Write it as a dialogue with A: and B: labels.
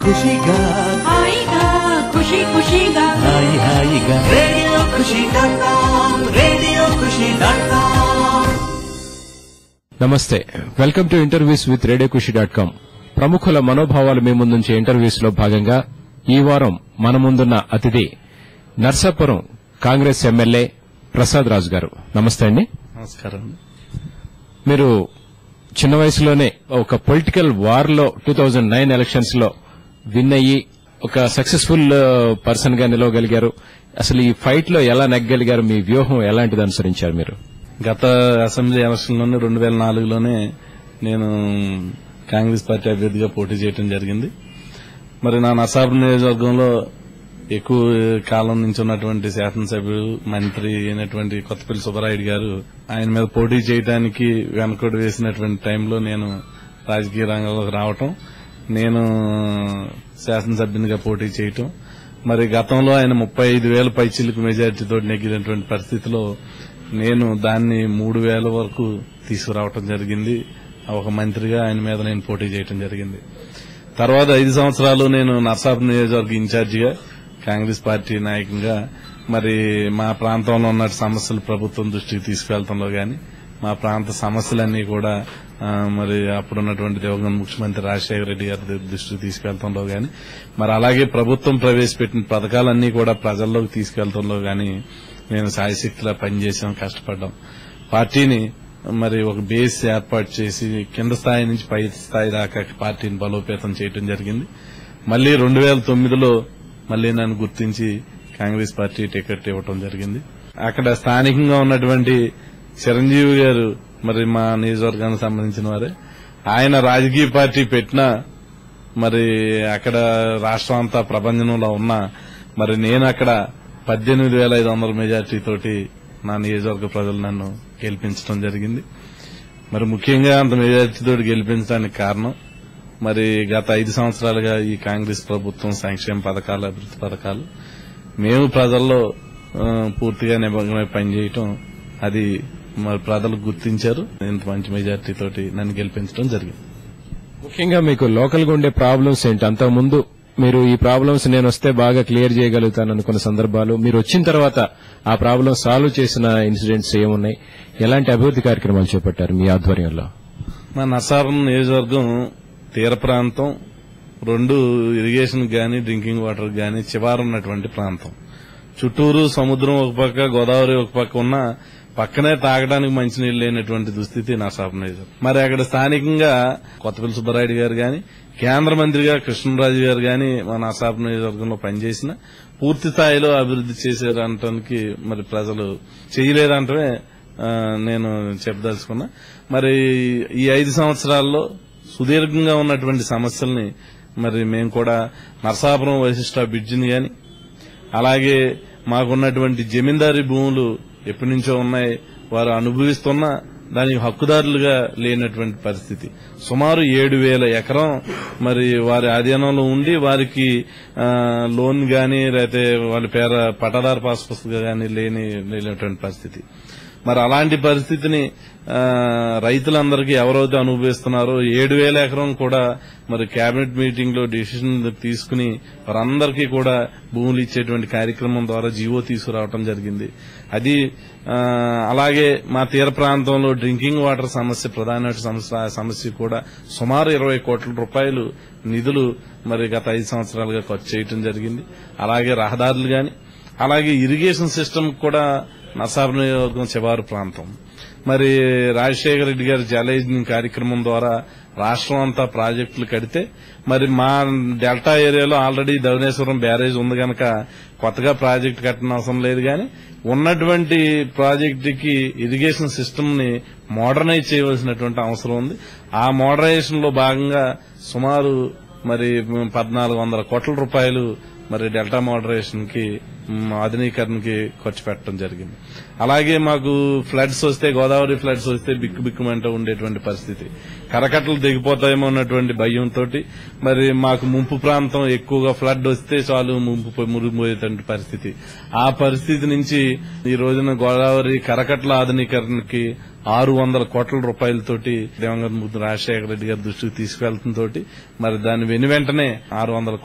A: ఖుషిగా
B: హాయిగా ఖుషి ఖుషిగా
A: హాయి హాయిగా radio Khushi dot com radio Khushi dot com
C: నమస్తే welcome to interviews with radio Khushi dot com ప్రముఖుల మనోభావాలు మీ ముందుంచే ఇంటర్వ్యూస్ లో భాగంగా ఈ వారం మన ముందున్న అతిథి నర్సాపురం కాంగ్రెస్ ఎమ్మెల్యే ప్రసాద్ రాజు గారు నమస్తే అండి
D: నమస్కారం
C: మీరు చిన్న వయసులోనే ఒక పొలిటికల్ వార్ లో టూ థౌజండ్ నైన్ ఎలక్షన్స్ లో విన్ అయ్యి ఒక సక్సెస్ఫుల్ పర్సన్ గా నిలవగలిగారు అసలు ఈ ఫైట్ లో ఎలా నెగ్గలిగారు మీ వ్యూహం ఎలాంటిది అనుసరించారు మీరు
D: గత అసెంబ్లీ ఎలక్షన్లోనే రెండు వేల నాలుగులోనే నేను కాంగ్రెస్ పార్టీ అభ్యర్థిగా పోటీ చేయడం జరిగింది మరి నా నసాబ్ నియోజకవర్గంలో ఎక్కువ కాలం నుంచి ఉన్నటువంటి శాసనసభ్యుడు మంత్రి అయినటువంటి కొత్తపల్లి సుబ్బరాయుడు గారు ఆయన మీద పోటీ చేయడానికి వెనకడు వేసినటువంటి టైంలో నేను రాజకీయ రంగంలోకి రావటం నేను శాసనసభ్యునిగా పోటీ చేయటం మరి గతంలో ఆయన ముప్పై ఐదు వేల పైచిలకు మెజార్టీతో నెగ్గినటువంటి పరిస్థితిలో నేను దాన్ని మూడు వేల వరకు తీసుకురావటం జరిగింది ఒక మంత్రిగా ఆయన మీద నేను పోటీ చేయటం జరిగింది తర్వాత ఐదు సంవత్సరాలు నేను నర్సాబ్ నియోజకవర్గ ఇన్ఛార్జిగా కాంగ్రెస్ పార్టీ నాయకునిగా మరి మా ప్రాంతంలో ఉన్న సమస్యలు ప్రభుత్వం దృష్టికి తీసుకెళ్లడంలో గాని మా ప్రాంత సమస్యలన్నీ కూడా ఆ, మరి అప్పుడున్నటువంటి దివంగత ముఖ్యమంత్రి రాజశేఖర రెడ్డి గారి దృష్టికి తీసుకెళ్లడంలో గాని మరి అలాగే ప్రభుత్వం ప్రవేశపెట్టిన పథకాలన్నీ కూడా ప్రజల్లోకి తీసుకెళ్లడంలో గాని నేను సాయశక్తిలా పనిచేసాం కష్టపడ్డాం పార్టీని మరి ఒక బేస్ ఏర్పాటు చేసి కింద స్థాయి నుంచి పై స్థాయి దాకా పార్టీని బలోపేతం చేయడం జరిగింది మళ్లీ రెండు వేల తొమ్మిదిలో మళ్లీ నన్ను గుర్తించి కాంగ్రెస్ పార్టీ టికెట్ ఇవ్వటం జరిగింది అక్కడ స్థానికంగా ఉన్నటువంటి చిరంజీవి గారు మరి మా నియోజకవర్గానికి సంబంధించిన వారే ఆయన రాజకీయ పార్టీ పెట్టినా మరి అక్కడ రాష్ట్రం అంతా ప్రభంజనంలో ఉన్నా మరి నేను అక్కడ పద్దెనిమిది వేల ఐదు వందల మెజార్టీ తోటి నా నియోజకవర్గ ప్రజలు నన్ను గెలిపించడం జరిగింది మరి ముఖ్యంగా అంత మెజార్టీ తోటి గెలిపించడానికి కారణం మరి గత ఐదు సంవత్సరాలుగా ఈ కాంగ్రెస్ ప్రభుత్వం సంక్షేమ పథకాలు అభివృద్ది పథకాలు మేము ప్రజల్లో ఆ, పూర్తిగా నిమగ్నమై పనిచేయటం అది మరి ప్రజలు గుర్తించారు ఇంత మంచి మెజార్టీ తోటి నన్ను గెలిపించడం జరిగింది
C: ముఖ్యంగా మీకు లోకల్ గా ఉండే ప్రాబ్లమ్స్ ఏంటి అంతకు ముందు మీరు ఈ ప్రాబ్లమ్స్ నేను వస్తే బాగా క్లియర్ చేయగలుగుతాను అనుకున్న సందర్భాలు మీరు వచ్చిన తర్వాత ఆ ప్రాబ్లం సాల్వ్ చేసిన ఇన్సిడెంట్స్ ఏమున్నాయి ఎలాంటి అభివృద్ది కార్యక్రమాలు చేపట్టారు మీ ఆధ్వర్యంలో
D: మా నర్సారం నియోజకవర్గం తీర ప్రాంతం రెండు ఇరిగేషన్ గాని డ్రింకింగ్ వాటర్ గాని చివారున్నటువంటి ప్రాంతం చుట్టూరు సముద్రం ఒక పక్క గోదావరి ఒక పక్క ఉన్న పక్కనే తాగడానికి మంచినీళ్ళు లేనటువంటి దుస్థితి నర్సారం నియోజకవర్గం మరి అక్కడ స్థానికంగా కొత్తపల్లి సుబ్బరాయుడు గారు గాని కేంద్ర మంత్రిగా కృష్ణరాజు గారు గాని మా నర్సారం నియోజకవర్గంలో పనిచేసిన పూర్తి స్థాయిలో అభివృద్ది చేసేదంటానికి మరి ప్రజలు చేయలేదంటే ఆ, నేను చెప్పదలుచుకున్నా మరి ఈ ఐదు సంవత్సరాల్లో సుదీర్ఘంగా ఉన్నటువంటి సమస్యల్ని మరి మేము కూడా నరసాపురం వశిష్ట బ్రిడ్జిని గాని అలాగే మాకున్నటువంటి జమీందారీ భూములు ఎప్పటి నుంచో ఉన్నాయి వారు అనుభవిస్తున్న దానికి హక్కుదారులుగా లేనటువంటి పరిస్థితి సుమారు ఏడు వేల ఎకరం మరి వారి ఆధీనంలో ఉండి వారికి ఆ, లోన్ గాని లేకపోతే వాళ్ళ పేర పట్టదారు పాస్ పుస్తకం గాని లేని లేనటువంటి పరిస్థితి మరి అలాంటి పరిస్థితిని ఆ, రైతులందరికీ ఎవరైతే అనుభవిస్తున్నారో ఏడు వేల ఎకరం కూడా మరి కేబినెట్ మీటింగ్ లో డిసిషన్ తీసుకుని వారందరికీ కూడా భూములు ఇచ్చేటువంటి కార్యక్రమం ద్వారా జీవో తీసుకురావడం జరిగింది అది ఆ, అలాగే మా తీర ప్రాంతంలో డ్రింకింగ్ వాటర్ సమస్య ప్రధానమైన సమస్య ఆ సమస్య కూడా సుమారు ఇరవై కోట్ల రూపాయలు నిధులు మరి గత ఐదు సంవత్సరాలుగా ఖర్చు చేయడం జరిగింది అలాగే రహదారులు గాని అలాగే ఇరిగేషన్ సిస్టమ్ కూడా నసాబ్ నియోజకవర్గం చివరి ప్రాంతం మరి రాజశేఖర రెడ్డి గారి జలయజ్ఞ కార్యక్రమం ద్వారా రాష్ట్రం అంతా ప్రాజెక్టులు కడితే మరి మా డెల్టా ఏరియాలో ఆల్రెడీ ధవనేశ్వరం బ్యారేజ్ ఉంది గనక కొత్తగా ప్రాజెక్టు కట్టిన అవసరం లేదు కానీ ఉన్నటువంటి ప్రాజెక్టుకి ఇరిగేషన్ సిస్టమ్ ని మోడర్నైజ్ చేయవలసినటువంటి అవసరం ఉంది ఆ మోడర్నైజేషన్ లో భాగంగా సుమారు మరి పద్నాలుగు వందల కోట్ల రూపాయలు మరి డెల్టా మోడరేషన్ కి మ్, ఆధునీకరణకి ఖర్చు పెట్టడం జరిగింది అలాగే మాకు ఫ్లడ్స్ వస్తే గోదావరి ఫ్లడ్స్ వస్తే బిక్కు బిక్కుమంటూ ఉండేటువంటి పరిస్థితి కరకట్టలు దిగిపోతాయేమో అన్నటువంటి భయంతో మరి మాకు ముంపు ప్రాంతం ఎక్కువగా ఫ్లడ్ వస్తే చాలు ముంపు పోయి- మురిగిపోయేటువంటి పరిస్థితి ఆ పరిస్థితి నుంచి ఈ రోజున గోదావరి కరకట్ల ఆధునీకరణకి ఆరు వందల కోట్ల రూపాయలతోటి దివంగత ముద్దు రాజశేఖర రెడ్డి గారి దృష్టికి తీసుకెళ్లడంతో మరి దాని వెను వెంటనే ఆరు వందల